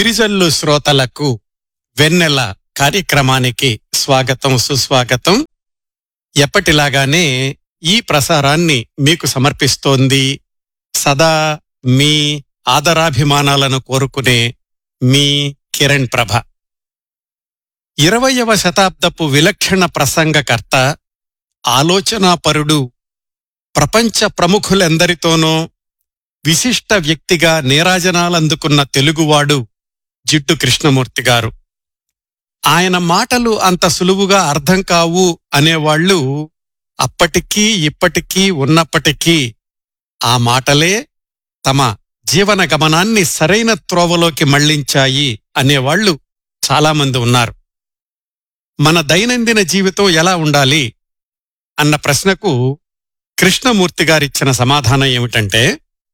విరిజల్లు శ్రోతలకు వెన్నెల కార్యక్రమానికి స్వాగతం సుస్వాగతం ఎప్పటిలాగానే ఈ ప్రసారాన్ని మీకు సమర్పిస్తోంది సదా మీ ఆదరాభిమానాలను కోరుకునే మీ కిరణ్ ప్రభ ఇరవయవ శతాబ్దపు విలక్షణ ప్రసంగకర్త ఆలోచనాపరుడు ప్రపంచ ప్రముఖులెందరితోనూ విశిష్ట వ్యక్తిగా నీరాజనాలందుకున్న తెలుగువాడు జిడ్డు కృష్ణమూర్తి గారు ఆయన మాటలు అంత సులువుగా అర్థం కావు అనేవాళ్లు అప్పటికీ ఇప్పటికీ ఉన్నప్పటికీ ఆ మాటలే తమ జీవన గమనాన్ని సరైన త్రోవలోకి మళ్లించాయి అనేవాళ్లు చాలామంది ఉన్నారు మన దైనందిన జీవితం ఎలా ఉండాలి అన్న ప్రశ్నకు కృష్ణమూర్తి గారిచ్చిన సమాధానం ఏమిటంటే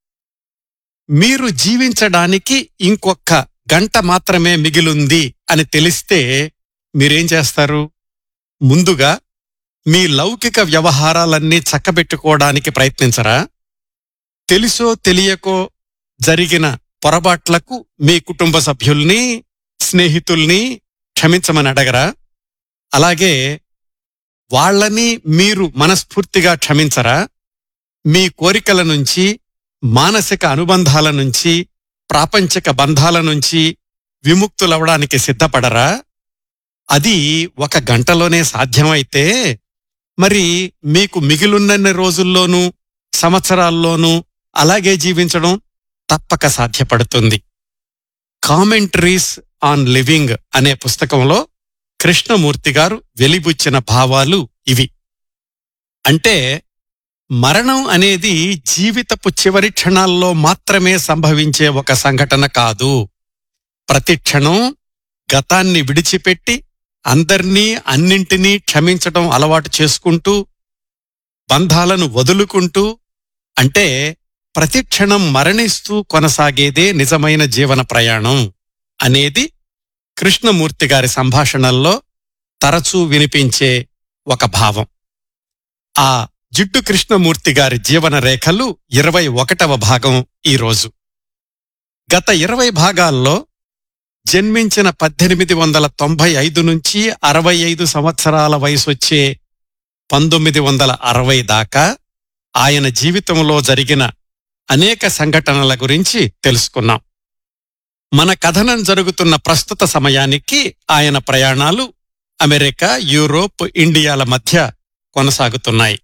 మీరు జీవించడానికి ఇంకొక గంట మాత్రమే మిగిలుంది అని తెలిస్తే మీరేం చేస్తారు ముందుగా మీ లౌకిక వ్యవహారాలన్నీ చక్కబెట్టుకోవడానికి ప్రయత్నించరా తెలుసో తెలియకో జరిగిన పొరపాట్లకు మీ కుటుంబ సభ్యుల్ని స్నేహితుల్ని క్షమించమని అడగరా అలాగే వాళ్ళని మీరు మనస్ఫూర్తిగా క్షమించరా మీ కోరికల నుంచి మానసిక అనుబంధాల నుంచి ప్రాపంచిక బంధాల నుంచి విముక్తులవడానికి సిద్ధపడరా అది ఒక గంటలోనే సాధ్యమైతే మరి మీకు మిగిలున్నన్ని రోజుల్లోనూ సంవత్సరాల్లోనూ అలాగే జీవించడం తప్పక సాధ్యపడుతుంది కామెంటరీస్ ఆన్ లివింగ్ అనే పుస్తకంలో కృష్ణమూర్తి గారు వెలిబుచ్చిన భావాలు ఇవి అంటే మరణం అనేది జీవితపు చివరి క్షణాల్లో మాత్రమే సంభవించే ఒక సంఘటన కాదు ప్రతి క్షణం గతాన్ని విడిచిపెట్టి అందర్నీ అన్నింటినీ క్షమించటం అలవాటు చేసుకుంటూ బంధాలను వదులుకుంటూ అంటే ప్రతి క్షణం మరణిస్తూ కొనసాగేదే నిజమైన జీవన ప్రయాణం అనేది కృష్ణమూర్తి గారి సంభాషణల్లో తరచూ వినిపించే ఒక భావం ఆ జిడ్డు కృష్ణమూర్తి గారి జీవన రేఖలు ఇరవై ఒకటవ భాగం ఈరోజు గత ఇరవై భాగాల్లో జన్మించిన పద్దెనిమిది వందల తొంభై ఐదు నుంచి అరవై ఐదు సంవత్సరాల వయసొచ్చే పంతొమ్మిది వందల అరవై దాకా ఆయన జీవితంలో జరిగిన అనేక సంఘటనల గురించి తెలుసుకున్నాం మన కథనం జరుగుతున్న ప్రస్తుత సమయానికి ఆయన ప్రయాణాలు అమెరికా యూరోప్ ఇండియాల మధ్య కొనసాగుతున్నాయి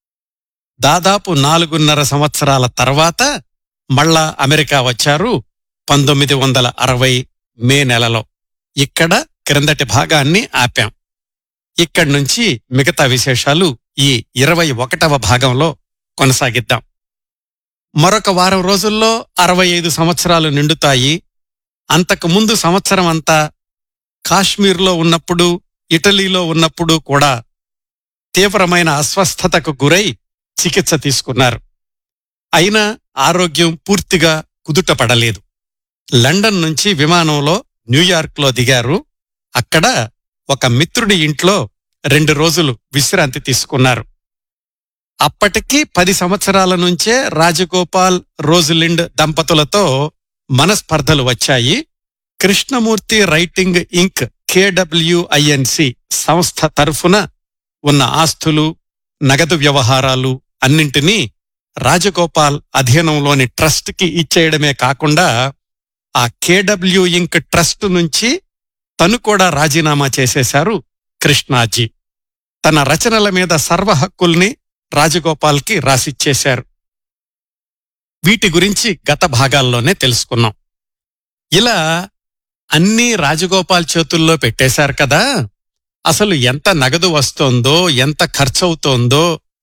దాదాపు నాలుగున్నర సంవత్సరాల తర్వాత మళ్ళా అమెరికా వచ్చారు పంతొమ్మిది వందల అరవై మే నెలలో ఇక్కడ క్రిందటి భాగాన్ని ఆపాం ఇక్కడి నుంచి మిగతా విశేషాలు ఈ ఇరవై ఒకటవ భాగంలో కొనసాగిద్దాం మరొక వారం రోజుల్లో అరవై ఐదు సంవత్సరాలు నిండుతాయి అంతకు ముందు సంవత్సరం అంతా కాశ్మీర్లో ఉన్నప్పుడు ఇటలీలో ఉన్నప్పుడు కూడా తీవ్రమైన అస్వస్థతకు గురై చికిత్స తీసుకున్నారు అయినా ఆరోగ్యం పూర్తిగా కుదుటపడలేదు లండన్ నుంచి విమానంలో న్యూయార్క్లో దిగారు అక్కడ ఒక మిత్రుడి ఇంట్లో రెండు రోజులు విశ్రాంతి తీసుకున్నారు అప్పటికి పది సంవత్సరాల నుంచే రాజగోపాల్ రోజులిండ్ దంపతులతో మనస్పర్ధలు వచ్చాయి కృష్ణమూర్తి రైటింగ్ ఇంక్ కేడబ్ల్యూఐఎన్సి సంస్థ తరఫున ఉన్న ఆస్తులు నగదు వ్యవహారాలు అన్నింటినీ రాజగోపాల్ అధీనంలోని ట్రస్ట్కి ఇచ్చేయడమే కాకుండా ఆ కేడబ్ల్యూ ఇంక్ ట్రస్ట్ నుంచి తను కూడా రాజీనామా చేసేశారు కృష్ణాజీ తన రచనల మీద సర్వ హక్కుల్ని రాజగోపాల్కి రాసిచ్చేశారు వీటి గురించి గత భాగాల్లోనే తెలుసుకున్నాం ఇలా అన్నీ రాజగోపాల్ చేతుల్లో పెట్టేశారు కదా అసలు ఎంత నగదు వస్తోందో ఎంత ఖర్చవుతోందో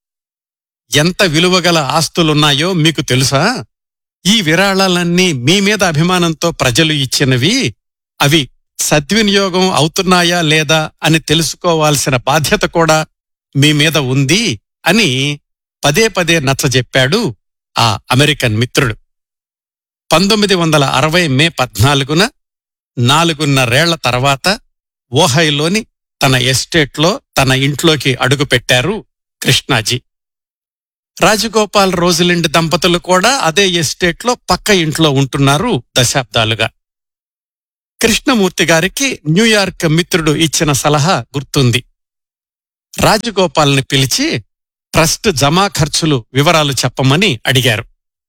ఎంత విలువగల ఆస్తులున్నాయో మీకు తెలుసా ఈ విరాళాలన్నీ మీ మీద అభిమానంతో ప్రజలు ఇచ్చినవి అవి సద్వినియోగం అవుతున్నాయా లేదా అని తెలుసుకోవాల్సిన బాధ్యత కూడా మీ మీద ఉంది అని పదే పదే నచ్చజెప్పాడు ఆ అమెరికన్ మిత్రుడు పంతొమ్మిది వందల అరవై మే పద్నాలుగున నాలుగున్నరేళ్ల తర్వాత ఓహైలోని తన ఎస్టేట్లో తన ఇంట్లోకి అడుగుపెట్టారు కృష్ణాజీ రాజగోపాల్ రోజులిండ్ దంపతులు కూడా అదే ఎస్టేట్లో పక్క ఇంట్లో ఉంటున్నారు దశాబ్దాలుగా కృష్ణమూర్తి గారికి న్యూయార్క్ మిత్రుడు ఇచ్చిన సలహా గుర్తుంది రాజగోపాల్ని పిలిచి ట్రస్ట్ జమా ఖర్చులు వివరాలు చెప్పమని అడిగారు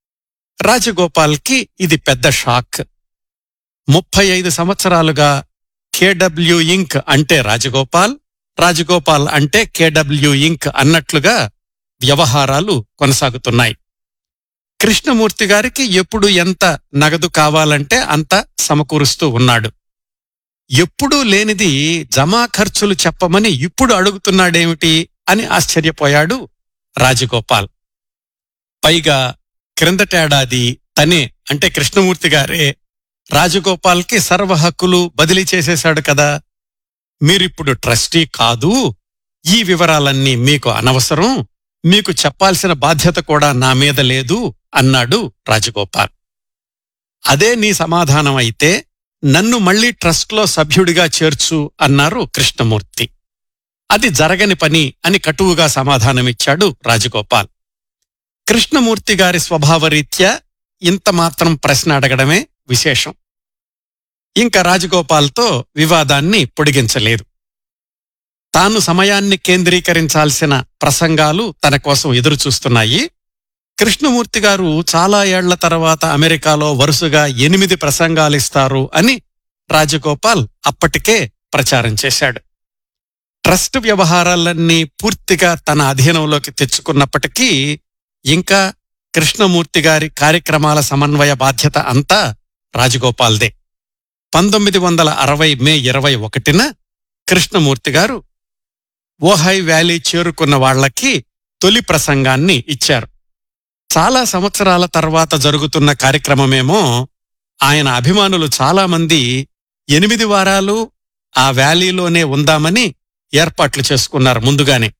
రాజగోపాల్కి ఇది పెద్ద షాక్ ముప్పై ఐదు సంవత్సరాలుగా కేడబ్ల్యూ ఇంక్ అంటే రాజగోపాల్ రాజగోపాల్ అంటే కేడబ్ల్యూ ఇంక్ అన్నట్లుగా వ్యవహారాలు కొనసాగుతున్నాయి కృష్ణమూర్తి గారికి ఎప్పుడు ఎంత నగదు కావాలంటే అంత సమకూరుస్తూ ఉన్నాడు ఎప్పుడూ లేనిది జమా ఖర్చులు చెప్పమని ఇప్పుడు అడుగుతున్నాడేమిటి అని ఆశ్చర్యపోయాడు రాజగోపాల్ పైగా క్రిందటేడాది తనే అంటే కృష్ణమూర్తి గారే రాజగోపాల్కి సర్వ హక్కులు బదిలీ చేసేశాడు కదా మీరిప్పుడు ట్రస్టీ కాదు ఈ వివరాలన్నీ మీకు అనవసరం మీకు చెప్పాల్సిన బాధ్యత కూడా నా మీద లేదు అన్నాడు రాజగోపాల్ అదే నీ సమాధానం అయితే నన్ను మళ్లీ ట్రస్ట్లో సభ్యుడిగా చేర్చు అన్నారు కృష్ణమూర్తి అది జరగని పని అని కటువుగా సమాధానమిచ్చాడు రాజగోపాల్ కృష్ణమూర్తి గారి స్వభావరీత్యా ఇంత మాత్రం ప్రశ్న అడగడమే విశేషం ఇంకా రాజగోపాల్తో వివాదాన్ని పొడిగించలేదు తాను సమయాన్ని కేంద్రీకరించాల్సిన ప్రసంగాలు తన కోసం ఎదురుచూస్తున్నాయి కృష్ణమూర్తి గారు చాలా ఏళ్ల తర్వాత అమెరికాలో వరుసగా ఎనిమిది ప్రసంగాలిస్తారు అని రాజగోపాల్ అప్పటికే ప్రచారం చేశాడు ట్రస్ట్ వ్యవహారాలన్నీ పూర్తిగా తన అధీనంలోకి తెచ్చుకున్నప్పటికీ ఇంకా కృష్ణమూర్తి గారి కార్యక్రమాల సమన్వయ బాధ్యత అంతా రాజగోపాల్దే పంతొమ్మిది వందల అరవై మే ఇరవై ఒకటిన కృష్ణమూర్తి గారు ఓహై వ్యాలీ చేరుకున్న వాళ్లకి తొలి ప్రసంగాన్ని ఇచ్చారు చాలా సంవత్సరాల తర్వాత జరుగుతున్న కార్యక్రమమేమో ఆయన అభిమానులు చాలామంది ఎనిమిది వారాలు ఆ వ్యాలీలోనే ఉందామని ఏర్పాట్లు చేసుకున్నారు ముందుగానే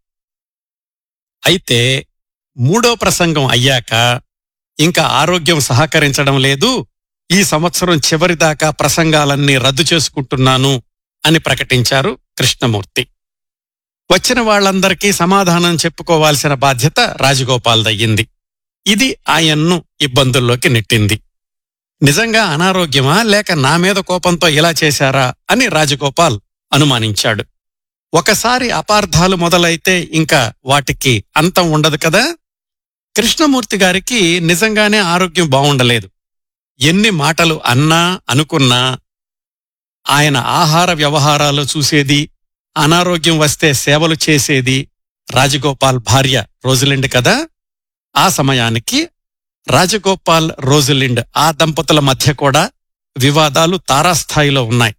అయితే మూడో ప్రసంగం అయ్యాక ఇంకా ఆరోగ్యం సహకరించడం లేదు ఈ సంవత్సరం చివరిదాకా ప్రసంగాలన్నీ రద్దు చేసుకుంటున్నాను అని ప్రకటించారు కృష్ణమూర్తి వచ్చిన వాళ్లందరికీ సమాధానం చెప్పుకోవాల్సిన బాధ్యత రాజగోపాల్దయ్యింది ఇది ఆయన్ను ఇబ్బందుల్లోకి నెట్టింది నిజంగా అనారోగ్యమా లేక నా మీద కోపంతో ఇలా చేశారా అని రాజగోపాల్ అనుమానించాడు ఒకసారి అపార్థాలు మొదలైతే ఇంకా వాటికి అంతం ఉండదు కదా కృష్ణమూర్తి గారికి నిజంగానే ఆరోగ్యం బావుండలేదు ఎన్ని మాటలు అన్నా అనుకున్నా ఆయన ఆహార వ్యవహారాలు చూసేది అనారోగ్యం వస్తే సేవలు చేసేది రాజగోపాల్ భార్య రోజులిండ్ కదా ఆ సమయానికి రాజగోపాల్ రోజులిండ్ ఆ దంపతుల మధ్య కూడా వివాదాలు తారాస్థాయిలో ఉన్నాయి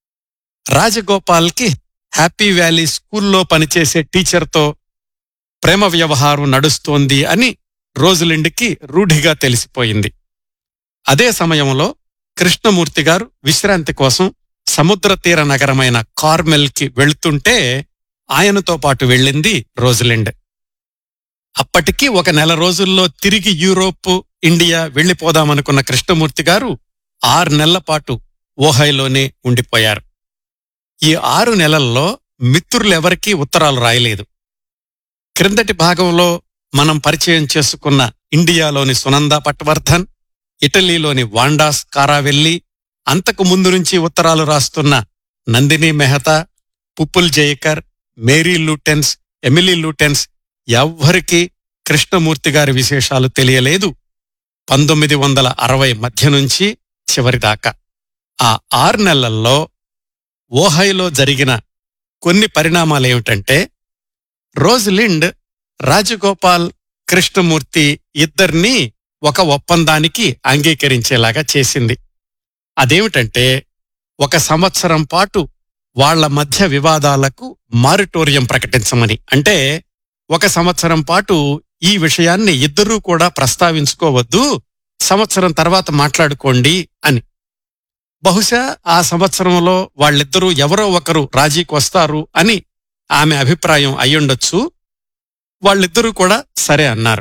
రాజగోపాల్కి హ్యాపీ వ్యాలీ స్కూల్లో పనిచేసే టీచర్తో ప్రేమ వ్యవహారం నడుస్తోంది అని రోజులిండ్కి రూఢిగా తెలిసిపోయింది అదే సమయంలో కృష్ణమూర్తి గారు విశ్రాంతి కోసం సముద్ర తీర నగరమైన కార్మెల్కి వెళ్తుంటే ఆయనతో పాటు వెళ్ళింది రోజులిండ్ అప్పటికి ఒక నెల రోజుల్లో తిరిగి యూరోప్ ఇండియా వెళ్లిపోదామనుకున్న కృష్ణమూర్తి గారు ఆరు నెలల పాటు ఓహైలోనే ఉండిపోయారు ఈ ఆరు నెలల్లో మిత్రులెవరికీ ఉత్తరాలు రాయలేదు క్రిందటి భాగంలో మనం పరిచయం చేసుకున్న ఇండియాలోని సునంద పట్వర్ధన్ ఇటలీలోని వాండాస్ కారావెల్లి అంతకు ముందు నుంచి ఉత్తరాలు రాస్తున్న Nandini Mehta Pupul Jayakar Mary Lutyens Emily Lutyens ఎవ్వరికీ కృష్ణమూర్తి గారి విశేషాలు తెలియలేదు పంతొమ్మిది వందల అరవై మధ్య నుంచి చివరిదాకా ఆ ఆరు నెలల్లో ఓహైలో జరిగిన కొన్ని పరిణామాలేమిటంటే రోజలిండ్ రాజగోపాల్ కృష్ణమూర్తి ఇద్దరినీ ఒక ఒప్పందానికి అంగీకరించేలాగా చేసింది అదేమిటంటే ఒక సంవత్సరం పాటు వాళ్ల మధ్య వివాదాలకు మారిటోరియం ప్రకటించమని అంటే ఒక సంవత్సరం పాటు ఈ విషయాన్ని ఇద్దరూ కూడా ప్రస్తావించుకోవద్దు సంవత్సరం తర్వాత మాట్లాడుకోండి అని బహుశా ఆ సంవత్సరంలో వాళ్ళిద్దరూ ఎవరో ఒకరు రాజీకి వస్తారు అని ఆమె అభిప్రాయం అయ్యుండొచ్చు వాళ్ళిద్దరూ కూడా సరే అన్నారు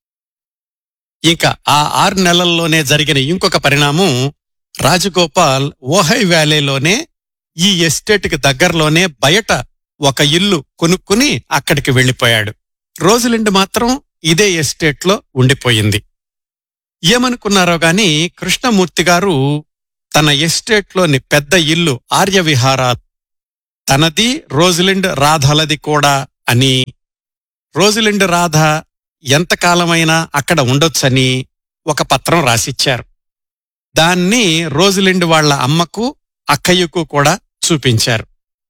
ఇంకా ఆ ఆరు నెలల్లోనే జరిగిన ఇంకొక పరిణామం రాజగోపాల్ ఓహై వ్యాలీలోనే ఈ ఎస్టేట్కి దగ్గరలోనే బయట ఒక ఇల్లు కొనుక్కుని అక్కడికి వెళ్లిపోయాడు రోజులిండి మాత్రం ఇదే ఎస్టేట్లో ఉండిపోయింది ఏమనుకున్నారో గాని కృష్ణమూర్తి గారు తన ఎస్టేట్లోని పెద్ద ఇల్లు ఆర్యవిహారాలు తనది రోజిలిండ్ రాధలది కూడా అని రోజిలిండ్ రాధ ఎంతకాలమైనా అక్కడ ఉండొచ్చని ఒక పత్రం రాసిచ్చారు దాన్ని రోజిలిండ్ వాళ్ళ అమ్మకు అక్కయ్యకు కూడా చూపించారు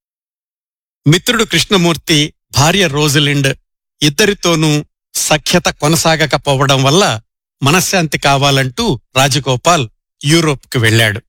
మిత్రుడు కృష్ణమూర్తి భార్య రోజిలిండ్ ఇద్దరితోనూ సఖ్యత కొనసాగకపోవడం వల్ల మనశ్శాంతి కావాలంటూ రాజగోపాల్ యూరోప్కి వెళ్ళాడు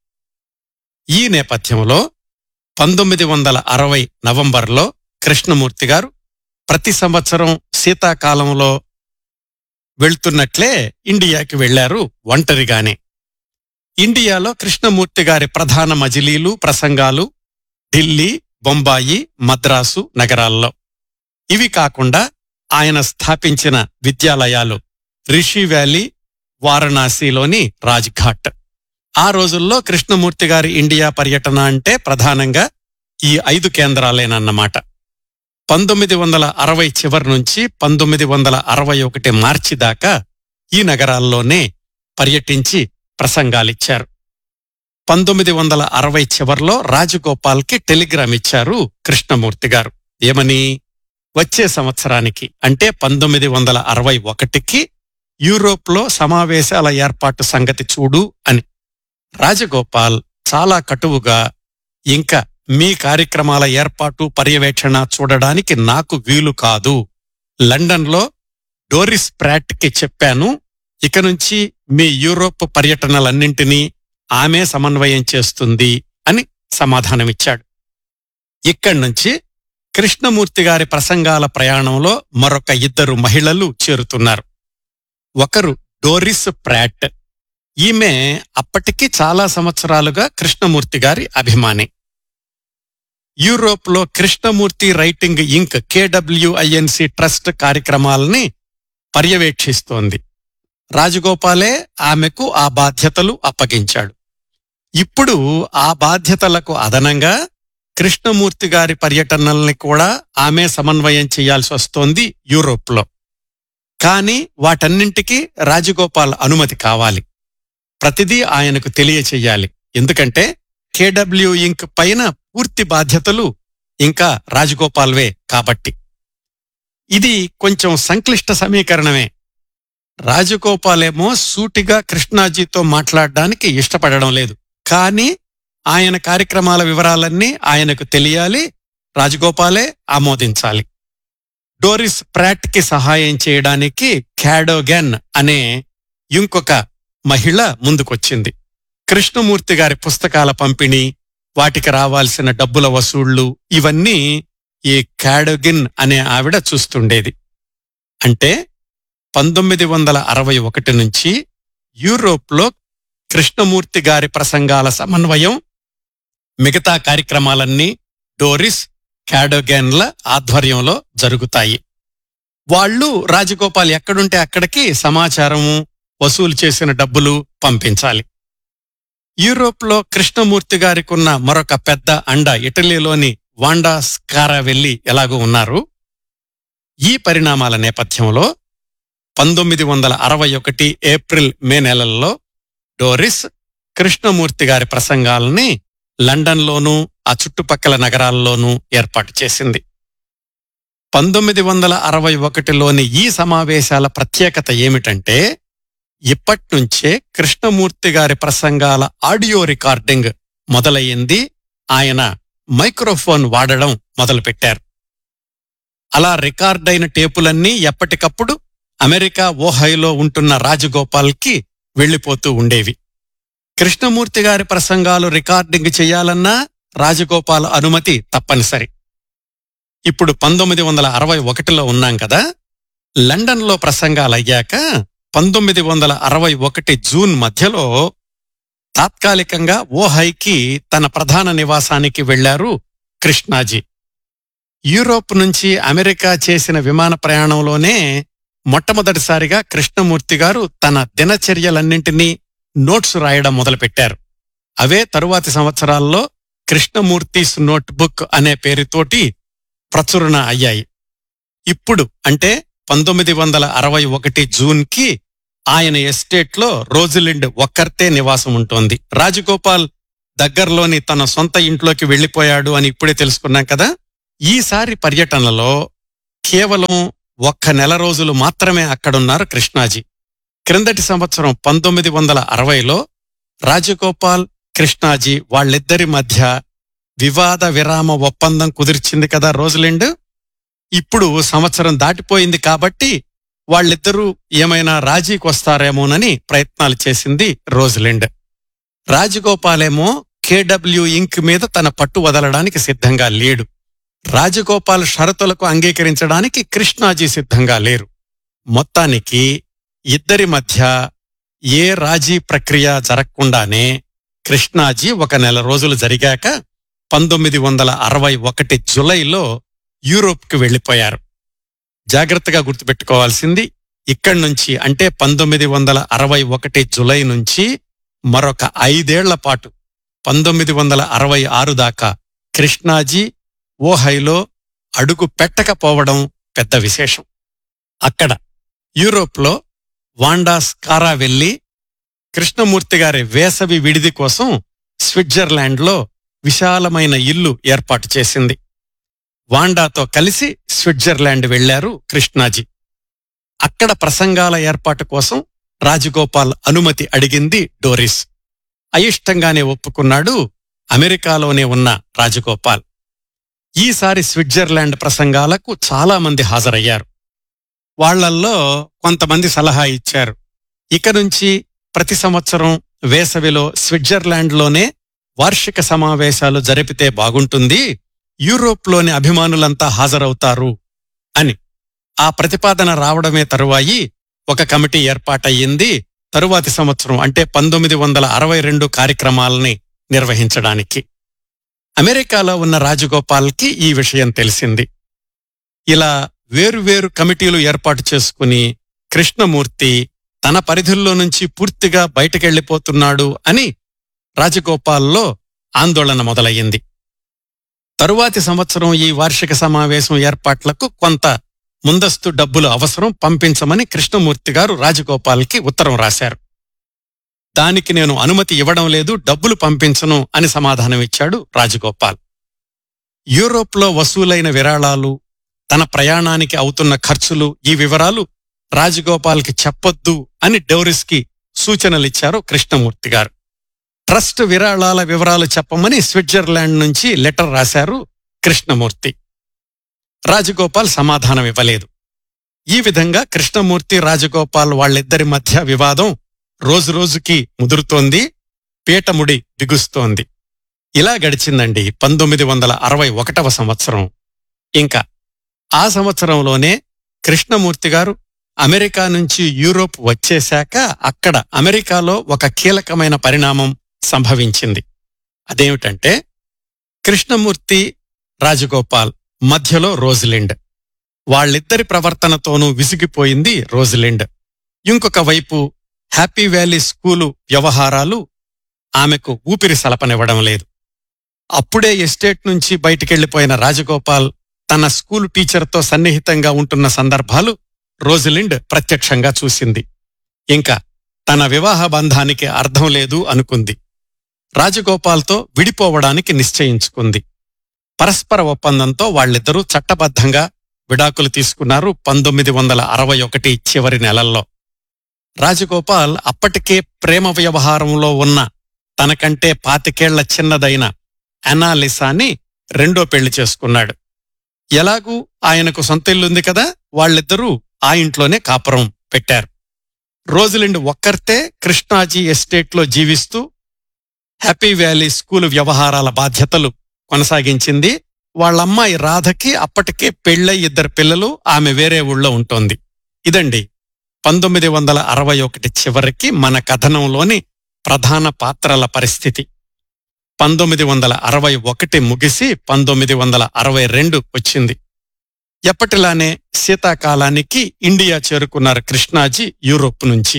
ఈ నేపథ్యంలో పంతొమ్మిది వందల అరవై నవంబర్లో కృష్ణమూర్తి గారు ప్రతి సంవత్సరం శీతాకాలంలో వెళ్తున్నట్లే ఇండియాకి వెళ్లారు ఒంటరిగానే ఇండియాలో కృష్ణమూర్తి గారి ప్రధాన మజిలీలు ప్రసంగాలు ఢిల్లీ బొంబాయి మద్రాసు నగరాల్లో ఇవి కాకుండా ఆయన స్థాపించిన విద్యాలయాలు రిషి వ్యాలీ వారణాసిలోని రాజ్ఘాట్ ఆ రోజుల్లో కృష్ణమూర్తి గారి ఇండియా పర్యటన అంటే ప్రధానంగా ఈ ఐదు కేంద్రాలేనన్నమాట పంతొమ్మిది వందల అరవై చివరి నుంచి పంతొమ్మిది వందల అరవై ఒకటి మార్చి దాకా ఈ నగరాల్లోనే పర్యటించి ప్రసంగాలిచ్చారు పంతొమ్మిది వందల అరవై చివర్లో రాజగోపాల్కి టెలిగ్రామ్ ఇచ్చారు కృష్ణమూర్తి గారు ఏమని వచ్చే సంవత్సరానికి అంటే పంతొమ్మిది వందల అరవై ఒకటికి యూరోప్లో సమావేశాల ఏర్పాటు సంగతి చూడు అని రాజగోపాల్ చాలా కటువుగా ఇంకా మీ కార్యక్రమాల ఏర్పాటు పర్యవేక్షణ చూడడానికి నాకు వీలు కాదు లండన్లో డోరిస్ ప్రాట్కి చెప్పాను ఇక నుంచి మీ యూరోప్ పర్యటనలన్నింటినీ ఆమె సమన్వయం చేస్తుంది అని సమాధానమిచ్చాడు ఇక్కడి నుంచి కృష్ణమూర్తి గారి ప్రసంగాల ప్రయాణంలో మరొక ఇద్దరు మహిళలు చేరుతున్నారు ఒకరు డోరిస్ ప్రాట్ ఈమె అప్పటికి చాలా సంవత్సరాలుగా కృష్ణమూర్తి గారి అభిమాని యూరోప్లో Krishnamurti writing Inc KWINC trust కార్యక్రమాలని పర్యవేక్షిస్తోంది రాజగోపాలే ఆమెకు ఆ బాధ్యతలు అప్పగించాడు ఇప్పుడు ఆ బాధ్యతలకు అదనంగా కృష్ణమూర్తి గారి పర్యటనల్ని కూడా ఆమె సమన్వయం చేయాల్సి వస్తోంది యూరోప్లో కానీ వాటన్నింటికీ రాజగోపాల్ అనుమతి కావాలి ప్రతిదీ ఆయనకు తెలియచెయ్యాలి ఎందుకంటే కేడబ్ల్యూ ఇంక్ పైన పూర్తి బాధ్యతలు ఇంకా రాజగోపాల్వే కాబట్టి ఇది కొంచెం సంక్లిష్ట సమీకరణమే రాజగోపాలేమో సూటిగా కృష్ణాజీతో మాట్లాడడానికి ఇష్టపడడం లేదు కానీ ఆయన కార్యక్రమాల వివరాలన్నీ ఆయనకు తెలియాలి రాజగోపాలే ఆమోదించాలి డోరిస్ ప్రాట్కి సహాయం చేయడానికి క్యాడోగెన్ అనే ఇంకొక మహిళ ముందుకొచ్చింది కృష్ణమూర్తి గారి పుస్తకాల పంపిణీ వాటికి రావాల్సిన డబ్బుల వసూళ్లు ఇవన్నీ ఈ క్యాడోగిన్ అనే ఆవిడ చూస్తుండేది అంటే పంతొమ్మిది వందల అరవై ఒకటి నుంచి యూరోప్లో కృష్ణమూర్తి గారి ప్రసంగాల సమన్వయం మిగతా కార్యక్రమాలన్నీ డోరిస్ క్యాడోగెన్ల ఆధ్వర్యంలో జరుగుతాయి వాళ్ళు రాజగోపాల్ ఎక్కడుంటే అక్కడికి సమాచారము వసూలు చేసిన డబ్బులు పంపించాలి యూరోప్లో కృష్ణమూర్తి గారికున్న మరొక పెద్ద అండ ఇటలీలోని వాండా స్కారా వెళ్లి ఎలాగూ ఉన్నారు ఈ పరిణామాల నేపథ్యంలో పంతొమ్మిది వందల అరవై ఒకటి ఏప్రిల్ మే నెలల్లో డోరిస్ కృష్ణమూర్తి గారి ప్రసంగాల్ని లండన్లోనూ ఆ చుట్టుపక్కల నగరాల్లోనూ ఏర్పాటు చేసింది పంతొమ్మిది వందల అరవై ఒకటిలోని ఈ సమావేశాల ప్రత్యేకత ఏమిటంటే ఇప్పట్నుంచే కృష్ణమూర్తి గారి ప్రసంగాల ఆడియో రికార్డింగ్ మొదలయ్యింది ఆయన మైక్రోఫోన్ వాడడం మొదలుపెట్టారు అలా రికార్డైన టేపులన్నీ ఎప్పటికప్పుడు అమెరికా ఓహైలో ఉంటున్న రాజగోపాల్కి వెళ్లిపోతూ ఉండేవి కృష్ణమూర్తి గారి ప్రసంగాలు రికార్డింగ్ చేయాలన్నా రాజగోపాల్ అనుమతి తప్పనిసరి ఇప్పుడు పంతొమ్మిది వందల అరవై ఒకటిలో ఉన్నాం కదా లండన్లో ప్రసంగాలయ్యాక పంతొమ్మిది వందల అరవై ఒకటి జూన్ మధ్యలో తాత్కాలికంగా ఓహైకి తన ప్రధాన నివాసానికి వెళ్లారు కృష్ణాజీ యూరోప్ నుంచి అమెరికా చేసిన విమాన ప్రయాణంలోనే మొట్టమొదటిసారిగా కృష్ణమూర్తి గారు తన దినచర్యలన్నింటినీ నోట్స్ రాయడం మొదలుపెట్టారు అవే తరువాతి సంవత్సరాల్లో కృష్ణమూర్తిస్ నోట్బుక్ అనే పేరుతోటి ప్రచురణ అయ్యాయి ఇప్పుడు అంటే పంతొమ్మిది వందల అరవై ఒకటి జూన్కి ఆయన ఎస్టేట్లో రోజిలిండ్ ఒక్కర్తే నివాసం ఉంటోంది రాజగోపాల్ దగ్గరలోని తన సొంత ఇంట్లోకి వెళ్లిపోయాడు అని ఇప్పుడే తెలుసుకున్నాం కదా ఈసారి పర్యటనలో కేవలం ఒక్క నెల రోజులు మాత్రమే అక్కడున్నారు కృష్ణాజీ క్రిందటి సంవత్సరం పంతొమ్మిది వందల అరవైలో రాజగోపాల్ కృష్ణాజీ వాళ్ళిద్దరి మధ్య వివాద విరామ ఒప్పందం కుదిర్చింది కదా రోజులెండ్ ఇప్పుడు సంవత్సరం దాటిపోయింది కాబట్టి వాళ్ళిద్దరూ ఏమైనా రాజీకి వస్తారేమోనని ప్రయత్నాలు చేసింది రోజులెండ్ రాజగోపాలేమో కేడబ్ల్యూ ఇంక్ మీద తన పట్టు వదలడానికి సిద్ధంగా లేడు రాజగోపాల్ షరతులకు అంగీకరించడానికి కృష్ణాజీ సిద్ధంగా లేరు మొత్తానికి ఇద్దరి మధ్య ఏ రాజీ ప్రక్రియ జరగకుండానే కృష్ణాజీ ఒక నెల రోజులు జరిగాక పంతొమ్మిది వందల అరవై ఒకటి జులైలో యూరోప్కి వెళ్లిపోయారు జాగ్రత్తగా గుర్తుపెట్టుకోవాల్సింది ఇక్కడి నుంచి అంటే పంతొమ్మిది వందల అరవై ఒకటి జులై నుంచి మరొక ఐదేళ్ల పాటు పంతొమ్మిది వందల అరవై ఆరు దాకా కృష్ణాజీ ఓహైలో అడుగు పెట్టకపోవడం పెద్ద విశేషం అక్కడ యూరోప్లో వాండా స్కారా వెళ్లి కృష్ణమూర్తి గారి వేసవి విడిది కోసం స్విట్జర్లాండ్లో విశాలమైన ఇల్లు ఏర్పాటు చేసింది వాండాతో కలిసి స్విట్జర్లాండ్ వెళ్లారు కృష్ణాజీ అక్కడ ప్రసంగాల ఏర్పాటు కోసం రాజగోపాల్ అనుమతి అడిగింది డోరిస్ అయిష్టంగానే ఒప్పుకున్నాడు అమెరికాలోనే ఉన్న రాజగోపాల్ ఈసారి స్విట్జర్లాండ్ ప్రసంగాలకు చాలా మంది హాజరయ్యారు వాళ్లల్లో కొంతమంది సలహా ఇచ్చారు ఇక నుంచి ప్రతి సంవత్సరం వేసవిలో స్విట్జర్లాండ్లోనే వార్షిక సమావేశాలు జరిపితే బాగుంటుంది యూరోప్లోని అభిమానులంతా హాజరవుతారు అని ఆ ప్రతిపాదన రావడమే తరువాయి ఒక కమిటీ ఏర్పాటయ్యింది తరువాతి సంవత్సరం అంటే పంతొమ్మిది వందల అరవై రెండు కార్యక్రమాలని నిర్వహించడానికి అమెరికాలో ఉన్న రాజగోపాల్కి ఈ విషయం తెలిసింది ఇలా వేరువేరు కమిటీలు ఏర్పాటు చేసుకుని కృష్ణమూర్తి తన పరిధుల్లో నుంచి పూర్తిగా బయటకెళ్లిపోతున్నాడు అని రాజగోపాల్లో ఆందోళన మొదలయ్యింది తరువాతి సంవత్సరం ఈ వార్షిక సమావేశం ఏర్పాట్లకు కొంత ముందస్తు డబ్బులు అవసరం పంపించమని కృష్ణమూర్తి గారు రాజగోపాల్కి ఉత్తరం రాశారు దానికి నేను అనుమతి ఇవ్వడం లేదు డబ్బులు పంపించను అని సమాధానమిచ్చాడు రాజగోపాల్ యూరోప్లో వసూలైన విరాళాలు తన ప్రయాణానికి అవుతున్న ఖర్చులు ఈ వివరాలు రాజగోపాల్కి చెప్పొద్దు అని డౌరిస్కి సూచనలిచ్చారు కృష్ణమూర్తి గారు ట్రస్ట్ విరాళాల వివరాలు చెప్పమని స్విట్జర్లాండ్ నుంచి లెటర్ రాశారు కృష్ణమూర్తి రాజగోపాల్ సమాధానం ఇవ్వలేదు ఈ విధంగా కృష్ణమూర్తి రాజగోపాల్ వాళ్ళిద్దరి మధ్య వివాదం రోజురోజుకి ముదురుతోంది పీటముడి బిగుస్తోంది ఇలా గడిచిందండి పంతొమ్మిది వందల అరవై ఒకటవ సంవత్సరం ఇంకా ఆ సంవత్సరంలోనే కృష్ణమూర్తి గారు అమెరికా నుంచి యూరోప్ వచ్చేశాక అక్కడ అమెరికాలో ఒక కీలకమైన పరిణామం సంభవించింది అదేమిటంటే కృష్ణమూర్తి రాజగోపాల్ మధ్యలో రోజ్లిండ్ వాళ్ళిద్దరి ప్రవర్తనతోనూ విసిగిపోయింది రోజ్లిండ్ ఇంకొక వైపు హ్యాపీ వ్యాలీ స్కూలు వ్యవహారాలు ఆమెకు ఊపిరి సలపనివ్వడం లేదు అప్పుడే ఎస్టేట్ నుంచి బయటికెళ్లిపోయిన రాజగోపాల్ తన స్కూలు టీచర్తో సన్నిహితంగా ఉంటున్న సందర్భాలు రోజిలిండ్ ప్రత్యక్షంగా చూసింది ఇంకా తన వివాహ బంధానికి అర్థం లేదు అనుకుంది రాజగోపాల్తో విడిపోవడానికి నిశ్చయించుకుంది పరస్పర ఒప్పందంతో వాళ్ళిద్దరూ చట్టబద్ధంగా విడాకులు తీసుకున్నారు పంతొమ్మిది వందల అరవై ఒకటి చివరి నెలల్లో రాజగోపాల్ అప్పటికే ప్రేమ వ్యవహారంలో ఉన్న తనకంటే పాతికేళ్ల చిన్నదైన అనాలిసాని రెండో పెళ్లి చేసుకున్నాడు ఎలాగూ ఆయనకు సొంత ఇల్లుంది కదా వాళ్ళిద్దరూ ఆ ఇంట్లోనే కాపురం పెట్టారు రోజులిండి ఒక్కర్తే కృష్ణాజీ ఎస్టేట్లో జీవిస్తూ హ్యాపీ వ్యాలీ స్కూలు వ్యవహారాల బాధ్యతలు కొనసాగించింది వాళ్ళమ్మాయి రాధకి అప్పటికే పెళ్ళై ఇద్దరు పిల్లలు ఆమె వేరే ఊళ్ళో ఉంటోంది ఇదండి పంతొమ్మిది వందల అరవై ఒకటి చివరికి మన కథనంలోని ప్రధాన పాత్రల పరిస్థితి పంతొమ్మిది వందల అరవై ఒకటి ముగిసి పంతొమ్మిది వందల అరవై రెండు వచ్చింది ఎప్పటిలానే శీతాకాలానికి ఇండియా చేరుకున్నారు కృష్ణాజీ యూరోప్ నుంచి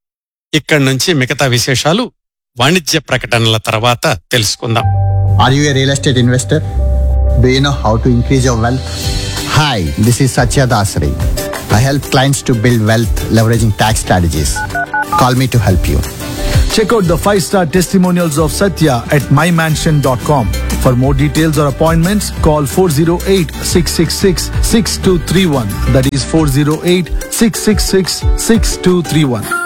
ఇక్కడి నుంచి మిగతా విశేషాలు వాణిజ్య ప్రకటనల తర్వాత తెలుసుకుందాం Are you a real estate investor? Do you know how to increase your wealth? Hi, this is Satya Dasari. I help clients to build wealth leveraging tax strategies. Call me to help you. Check out the five star testimonials of Satya at mymansion.com. For more details or appointments, call 408 666 6231. That is 408 666 6231.